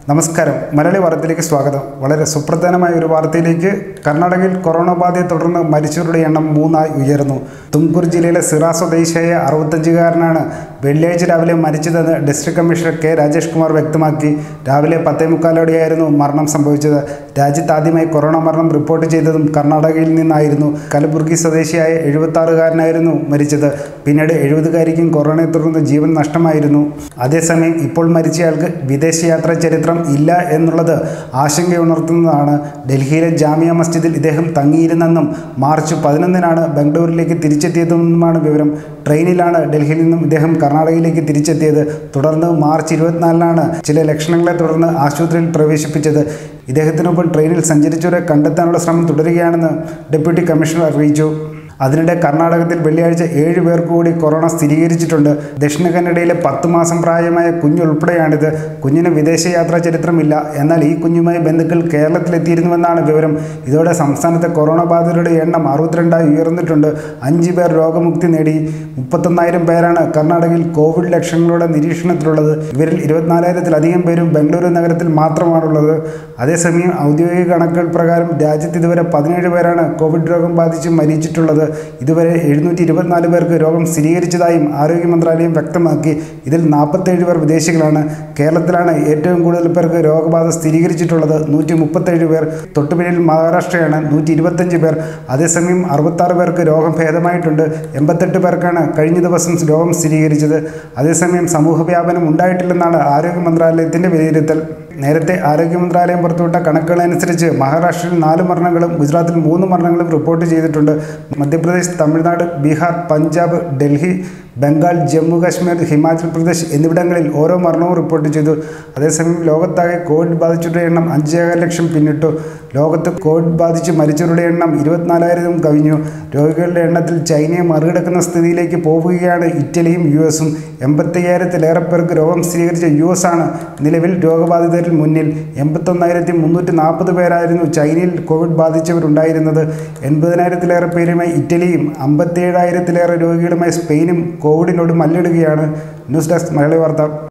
നമസ്കാരം മലയാളി വാർത്തയിലേക്ക് സ്വാഗതം വളരെ സുപ്രധാനമായ ഒരു വാർത്തയിലേക്ക് കർണാടകയിൽ കൊറോണ ബാധയെ തുടർന്ന് മരിച്ചവരുടെ എണ്ണം മൂന്നായി ഉയർന്നു തുംകൂർ ജില്ലയിലെ സിറ സ്വദേശിയായ അറുപത്തഞ്ചുകാരനാണ് വെള്ളിയാഴ്ച രാവിലെ മരിച്ചതെന്ന് district commissioner K Rajesh Kumar വ്യക്തമാക്കി രാവിലെ പത്തേ മുക്കാലോടെയായിരുന്നു മരണം സംഭവിച്ചത് രാജ്യത്ത് ആദ്യമായി കൊറോണ മരണം റിപ്പോർട്ട് ചെയ്തതും കർണാടകയിൽ നിന്നായിരുന്നു കലബുർഗി സ്വദേശിയായ എഴുപത്തി ആറുകാരനായിരുന്നു മരിച്ചത് പിന്നീട് എഴുപതുകാരിക്കും കൊറോണയെ തുടർന്ന് ജീവൻ നഷ്ടമായിരുന്നു അതേസമയം ഇപ്പോൾ മരിച്ചയാൾക്ക് വിദേശയാത്രാ ചരിത്രം ഇല്ല എന്നുള്ളത് ആശങ്കയുണർത്തുന്നതാണ് ഡൽഹിയിലെ ജാമിയ മസ്ജിദിൽ ഇദ്ദേഹം തങ്ങിയിരുന്നെന്നും മാർച്ച് പതിനൊന്നിനാണ് ബംഗളൂരിലേക്ക് തിരിച്ചെത്തിയതെന്നുമാണ് വിവരം ട്രെയിനിലാണ് ഡൽഹിയിൽ നിന്നും ഇദ്ദേഹം കർണാടകയിലേക്ക് തിരിച്ചെത്തിയത് തുടർന്ന് മാർച്ച് ഇരുപത്തിനാലിനാണ് ചില ലക്ഷണങ്ങളെ തുടർന്ന് ആശുപത്രിയിൽ പ്രവേശിപ്പിച്ചത് ഇദ്ദേഹത്തിനൊപ്പം ട്രെയിനിൽ സഞ്ചരിച്ചവരെ കണ്ടെത്താനുള്ള ശ്രമം തുടരുകയാണെന്ന് ഡെപ്യൂട്ടി കമ്മീഷണർ അറിയിച്ചു അതിനിടെ കർണാടകത്തിൽ വെള്ളിയാഴ്ച ഏഴ് പേർക്ക് കൂടി കൊറോണ സ്ഥിരീകരിച്ചിട്ടുണ്ട് ദക്ഷിണ കന്നഡയിലെ പത്ത് മാസം പ്രായമായ കുഞ്ഞുൾപ്പെടെയാണിത് കുഞ്ഞിന് വിദേശയാത്രാ ചരിത്രമില്ല എന്നാൽ ഈ കുഞ്ഞുമായി ബന്ധുക്കൾ കേരളത്തിലെത്തിയിരുന്നുവെന്നാണ് വിവരം ഇതോടെ സംസ്ഥാനത്തെ കൊറോണ ബാധിതരുടെ എണ്ണം അറുപത്തിരണ്ടായി ഉയർന്നിട്ടുണ്ട് അഞ്ച് പേർ രോഗമുക്തി നേടി മുപ്പത്തൊന്നായിരം പേരാണ് കർണാടകയിൽ കോവിഡ് ലക്ഷണങ്ങളുടെ നിരീക്ഷണത്തിലുള്ളത് ഇവരിൽ ഇരുപത്തിനാലായിരത്തിലധികം പേരും ബംഗളൂരു നഗരത്തിൽ മാത്രമാണുള്ളത് അതേസമയം ഔദ്യോഗിക കണക്കുകൾ പ്രകാരം രാജ്യത്ത് ഇതുവരെ പതിനേഴ് പേരാണ് കോവിഡ് രോഗം ബാധിച്ച് മരിച്ചിട്ടുള്ളത് ഇതുവരെ എഴുന്നൂറ്റി ഇരുപത്തിനാല് പേർക്ക് രോഗം സ്ഥിരീകരിച്ചതായും ആരോഗ്യ മന്ത്രാലയം വ്യക്തമാക്കി ഇതിൽ നാൽപ്പത്തേഴ് പേർ വിദേശികളാണ് കേരളത്തിലാണ് ഏറ്റവും കൂടുതൽ പേർക്ക് രോഗബാധ സ്ഥിരീകരിച്ചിട്ടുള്ളത് നൂറ്റി മുപ്പത്തേഴ് പേർ തൊട്ടുപിന്നിൽ മഹാരാഷ്ട്രയാണ് നൂറ്റി ഇരുപത്തഞ്ച് പേർ അതേസമയം അറുപത്താറ് പേർക്ക് രോഗം ഭേദമായിട്ടുണ്ട് എൺപത്തെട്ട് പേർക്കാണ് കഴിഞ്ഞ ദിവസം രോഗം സ്ഥിരീകരിച്ചത് അതേസമയം സമൂഹ വ്യാപനം ഉണ്ടായിട്ടില്ലെന്നാണ് ആരോഗ്യ മന്ത്രാലയത്തിൻ്റെ വിലയിരുത്തൽ നേരത്തെ ആരോഗ്യ മന്ത്രാലയം പുറത്തുവിട്ട കണക്കുകളനുസരിച്ച് മഹാരാഷ്ട്രയിൽ നാല് മരണങ്ങളും ഗുജറാത്തിൽ മൂന്ന് മരണങ്ങളും റിപ്പോർട്ട് ചെയ്തിട്ടുണ്ട് മധ്യപ്രദേശ് തമിഴ്നാട് ബീഹാർ പഞ്ചാബ് ഡൽഹി ബംഗാൾ ജമ്മു കാശ്മീർ ഹിമാചൽ പ്രദേശ് എന്നിവിടങ്ങളിൽ ഓരോ മരണവും റിപ്പോർട്ട് ചെയ്തു അതേസമയം ലോകത്താകെ കോവിഡ് ബാധിച്ചവരുടെ എണ്ണം അഞ്ചേകാൽ ലക്ഷം പിന്നിട്ടു ലോകത്ത് കോവിഡ് ബാധിച്ച് മരിച്ചവരുടെ എണ്ണം ഇരുപത്തിനാലായിരം കവിഞ്ഞു രോഗികളുടെ എണ്ണത്തിൽ ചൈനയെ മറികടക്കുന്ന സ്ഥിതിയിലേക്ക് പോവുകയാണ് ഇറ്റലിയും യു എസും എൺപത്തയ്യായിരത്തിലേറെ പേർക്ക് രോഗം സ്ഥിരീകരിച്ച യു എസ് ആണ് നിലവിൽ രോഗബാധിതരിൽ മുന്നിൽ എൺപത്തൊന്നായിരത്തി മുന്നൂറ്റി നാൽപ്പത് പേരായിരുന്നു ചൈനയിൽ കോവിഡ് ബാധിച്ചവരുണ്ടായിരുന്നത് എൺപതിനായിരത്തിലേറെ പേരുമായി ഇറ്റലിയും അമ്പത്തിയേഴായിരത്തിലേറെ രോഗികളുമായി സ്പെയിനും കോവിഡിനോട് മല്ലിടുകയാണ് ന്യൂസ് ഡെസ്ക് മലയാളി വാർത്ത